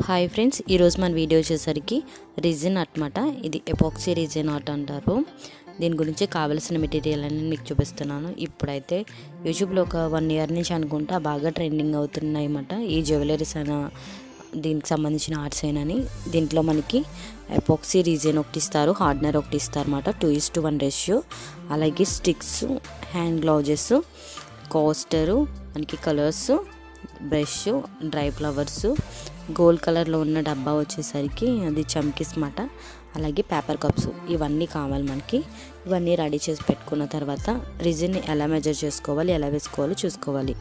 Hi friends ఈరోజు మన video వచ్చేసరికి రిజిన్ అనమాట ఇది ఎపాక్సీ రిజిన్ ఆర్ట్ అంటారు దీని గురించి కావలసిన మెటీరియల్ అని మీకు చూపిస్తున్నాను ఇప్పుడైతే యూట్యూబ్లో ఒక వన్ ఇయర్ నుంచి అనుకుంటా బాగా ట్రెండింగ్ అవుతున్నాయి అన్నమాట ఈ జ్యువెలరీస్ అయినా దీనికి సంబంధించిన ఆర్ట్స్ అయినని దీంట్లో మనకి ఎపాక్సీ రీజన్ ఒకటి ఇస్తారు హార్డ్నర్ ఒకటి ఇస్తారు అనమాట two is to one ratio అలాగే స్టిక్స్ హ్యాండ్ గ్లౌజెస్ కోస్టరు మనకి colours brush dry flowers gold కలర్లో ఉన్న డబ్బా వచ్చేసరికి అది చమ్కీస్ మాట అలాగే పేపర్ కప్స్ ఇవన్నీ కావాలి మనకి ఇవన్నీ రెడీ చేసి పెట్టుకున్న తర్వాత రిజిన్ని ఎలా మెజర్ చేసుకోవాలి ఎలా వేసుకోవాలో చూసుకోవాలి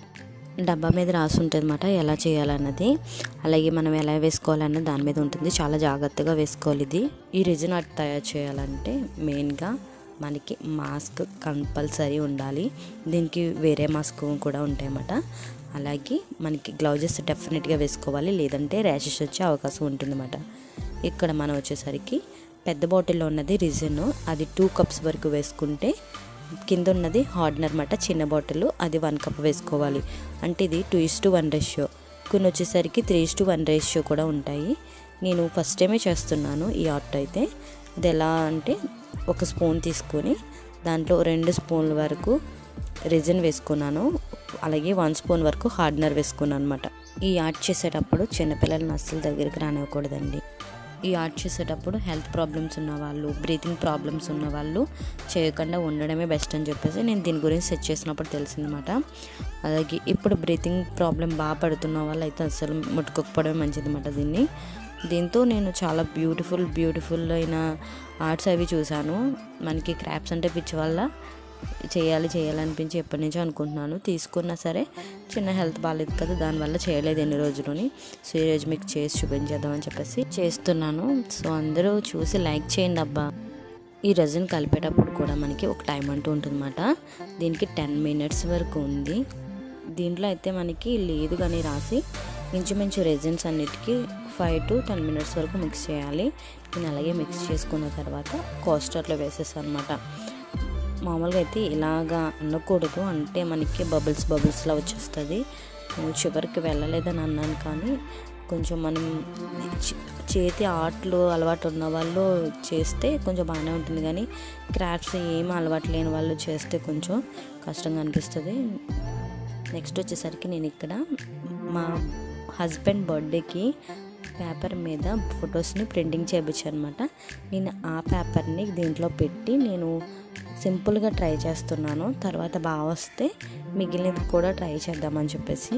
డబ్బా మీద రాసి ఉంటుంది అనమాట ఎలా చేయాలన్నది అలాగే మనం ఎలా వేసుకోవాలన్నది దాని మీద ఉంటుంది చాలా జాగ్రత్తగా వేసుకోవాలి ఇది ఈ రిజిన్ ఆర్ట్ తయారు చేయాలంటే మెయిన్గా మనకి మాస్క్ కంపల్సరీ ఉండాలి దీనికి వేరే మాస్క్ కూడా ఉంటాయన్నమాట అలాగే మనకి గ్లౌజెస్ డెఫినెట్గా వేసుకోవాలి లేదంటే ర్యాషెస్ వచ్చే అవకాశం ఉంటుందన్నమాట ఇక్కడ మనం వచ్చేసరికి పెద్ద బాటిల్లో ఉన్నది రిజిన్ అది టూ కప్స్ వరకు వేసుకుంటే కింద ఉన్నది హార్డ్నర్ అనమాట చిన్న బాటిల్ అది వన్ కప్ వేసుకోవాలి అంటే ఇది two is to one ratio కొన్ని వచ్చేసరికి three is to one ratio కూడా ఉంటాయి నేను ఫస్ట్ టైమే చేస్తున్నాను ఈ ఆర్ట్ అయితే అది ఎలా అంటే ఒక స్పూన్ తీసుకొని దాంట్లో రెండు స్పూన్ల వరకు రిజిన్ వేసుకున్నాను అలాగే వన్ స్పూన్ వరకు హార్డ్నర్ వేసుకున్నాను అనమాట ఈ ఆర్ట్ చేసేటప్పుడు చిన్నపిల్లలని అస్సలు దగ్గరికి రానివ్వకూడదండి ఈ ఆర్ట్ చేసేటప్పుడు హెల్త్ ప్రాబ్లమ్స్ ఉన్న వాళ్ళు బ్రీతింగ్ ప్రాబ్లమ్స్ ఉన్న వాళ్ళు చేయకుండా ఉండడమే బెస్ట్ అని చెప్పేసి నేను దీని గురించి సెట్ చేసినప్పుడు తెలిసిందన్నమాట అలాగే ఇప్పుడు బ్రీతింగ్ ప్రాబ్లం బాగా పడుతున్న వాళ్ళు అయితే అసలు ముట్టుకోకపోవడమే మంచిది అనమాట దీన్ని దీంతో నేను చాలా బ్యూటిఫుల్ బ్యూటిఫుల్ అయిన ఆర్ట్స్ అవి చూశాను మనకి క్రాప్స్ అంటే పిచ్చి వల్ల చేయాలి చేయాలనిపించి ఎప్పటి నుంచో అనుకుంటున్నాను తీసుకున్నా సరే చిన్న హెల్త్ బాగాలేదు కదా దానివల్ల చేయలేదు ఎన్ని రోజులని సో ఈరోజు మీకు చేసి చూపించేద్దామని చెప్పేసి చేస్తున్నాను సో అందరూ చూసి లైక్ చేయండి అబ్బా ఈ రజన్ కలిపేటప్పుడు కూడా మనకి ఒక టైం అంటూ ఉంటుందన్నమాట దీనికి టెన్ మినిట్స్ వరకు ఉంది దీంట్లో అయితే మనకి లేదు కానీ రాసి ఇంచుమించు రెజిన్స్ అన్నిటికీ ఫైవ్ టు టెన్ మినిట్స్ వరకు మిక్స్ చేయాలి నేను అలాగే మిక్స్ చేసుకున్న తర్వాత కోస్టర్లో వేసేసాను అనమాట మామూలుగా అయితే ఇలాగా అనకూడదు అంటే మనకి బబుల్స్ బబుల్స్లా వచ్చేస్తుంది నేను చివరికి వెళ్ళలేదని అన్నాను కానీ కొంచెం మనం చేతి ఆటలు అలవాటు ఉన్న వాళ్ళు చేస్తే కొంచెం బాగానే ఉంటుంది కానీ క్రాఫ్ట్స్ ఏమి అలవాటు లేని వాళ్ళు చేస్తే కొంచెం కష్టంగా అనిపిస్తుంది నెక్స్ట్ వచ్చేసరికి నేను ఇక్కడ మా హస్బెండ్ బర్త్డేకి పేపర్ మీద ఫొటోస్ని ప్రింటింగ్ చేయించాను అనమాట నేను ఆ పేపర్ని దీంట్లో పెట్టి నేను సింపుల్గా ట్రై చేస్తున్నాను తర్వాత బాగా వస్తే మిగిలినది కూడా ట్రై చేద్దామని చెప్పేసి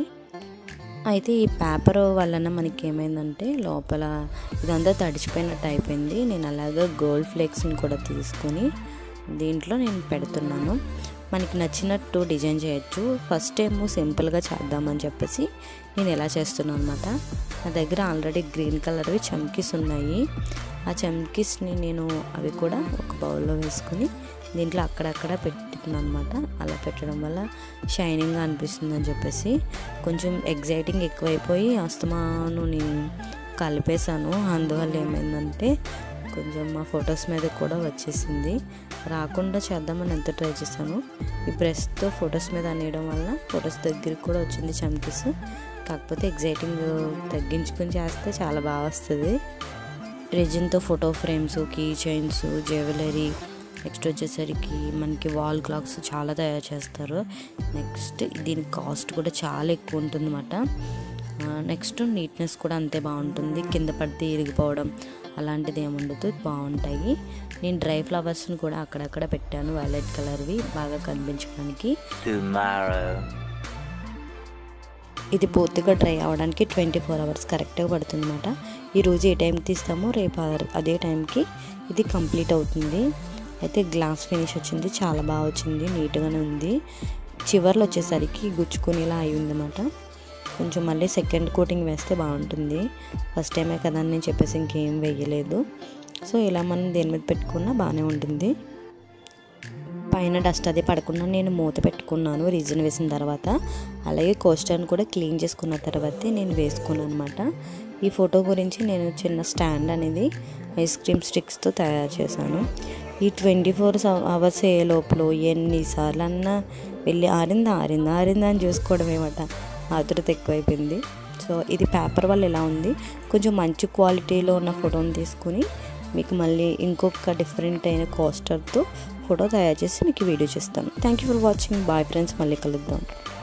అయితే ఈ పేపర్ వలన మనకి ఏమైందంటే లోపల ఇదంతా తడిచిపోయినట్టు అయిపోయింది నేను అలాగే గోల్డ్ ఫ్లేక్స్ని కూడా తీసుకొని దీంట్లో నేను పెడుతున్నాను మనకి నచ్చినట్టు డిజైన్ చేయొచ్చు ఫస్ట్ ఏమో సింపుల్గా చేద్దామని చెప్పేసి నేను ఎలా చేస్తున్నాను అనమాట నా దగ్గర ఆల్రెడీ గ్రీన్ కలర్వి చమ్కీస్ ఉన్నాయి ఆ చమ్కీస్ని నేను అవి కూడా ఒక బౌల్లో వేసుకుని దీంట్లో అక్కడక్కడ పెట్టినాను అనమాట అలా పెట్టడం వల్ల షైనింగ్గా అనిపిస్తుంది అని చెప్పేసి కొంచెం ఎగ్జైటింగ్ ఎక్కువైపోయి అస్తమాను నేను కలిపేశాను అందువల్ల ఏమైందంటే కొంచెం మా ఫొటోస్ మీద కూడా వచ్చేసింది రాకుండా చేద్దామని ఎంత ట్రై చేశాను ఈ ప్రెస్తో ఫొటోస్ మీద అనేయడం వల్ల ఫొటోస్ దగ్గరికి కూడా వచ్చింది చమ్కీస్ కాకపోతే ఎగ్జైటింగ్ తగ్గించుకుని చేస్తే చాలా బాగా వస్తుంది రెజిన్తో photo frames key chains jewellery next వచ్చేసరికి మనకి వాల్ క్లాక్స్ చాలా తయారు చేస్తారు నెక్స్ట్ దీని కాస్ట్ కూడా చాలా ఎక్కువ ఉంటుందన్నమాట నెక్స్ట్ నీట్నెస్ కూడా అంతే బాగుంటుంది కింద పడితే ఇరిగిపోవడం అలాంటిది ఏముండదు బాగుంటాయి నేను డ్రై ఫ్లవర్స్ని కూడా అక్కడక్కడ పెట్టాను వైలెట్ కలర్వి బాగా కనిపించడానికి tomorrow. ఇది పూర్తిగా డ్రై అవ్వడానికి ట్వంటీ ఫోర్ అవర్స్ కరెక్ట్గా పడుతుంది అనమాట ఈరోజు ఏ టైంకి తీస్తామో రేపు ఆ- అదే టైంకి ఇది కంప్లీట్ అవుతుంది అయితే గ్లాస్ ఫినిష్ వచ్చింది చాలా బాగా వచ్చింది నీట్గానే ఉంది చివర్లో వచ్చేసరికి గుచ్చుకునేలా అయింది అనమాట కొంచెం మళ్ళీ సెకండ్ కోటింగ్ వేస్తే బాగుంటుంది ఫస్ట్ టైమే కదా అని నేను చెప్పేసి ఇంకేం వేయలేదు సో ఇలా మనం దేని మీద పెట్టుకున్నా బాగానే ఉంటుంది పైన డస్ట్ అది పడకుండా నేను మూత పెట్టుకున్నాను రీజన్ వేసిన తర్వాత అలాగే కోస్టర్ని కూడా క్లీన్ చేసుకున్న తర్వాతే నేను వేసుకున్నాను అనమాట ఈ ఫోటో గురించి నేను చిన్న స్టాండ్ అనేది ఐస్ క్రీమ్ స్టిక్స్తో తయారు చేశాను ఈ ట్వంటీ ఫోర్ అవర్స్ అయ్యే లోపల ఎన్నిసార్లు అన్నా వెళ్ళి ఆరిందా ఆరిందా ఆరిందా అని చూసుకోవడం ఏమట ఆతురత ఎక్కువైపోయింది సో ఇది పేపర్ వల్ల ఎలా ఉంది కొంచెం మంచి క్వాలిటీలో ఉన్న ఫోటోని తీసుకుని మీకు మళ్ళీ ఇంకొక డిఫరెంట్ అయిన కోస్టర్తో ఫోటో తయారు చేసి మీకు వీడియో చేస్తాను thank you for watching bye friends మళ్ళీ కలుద్దాం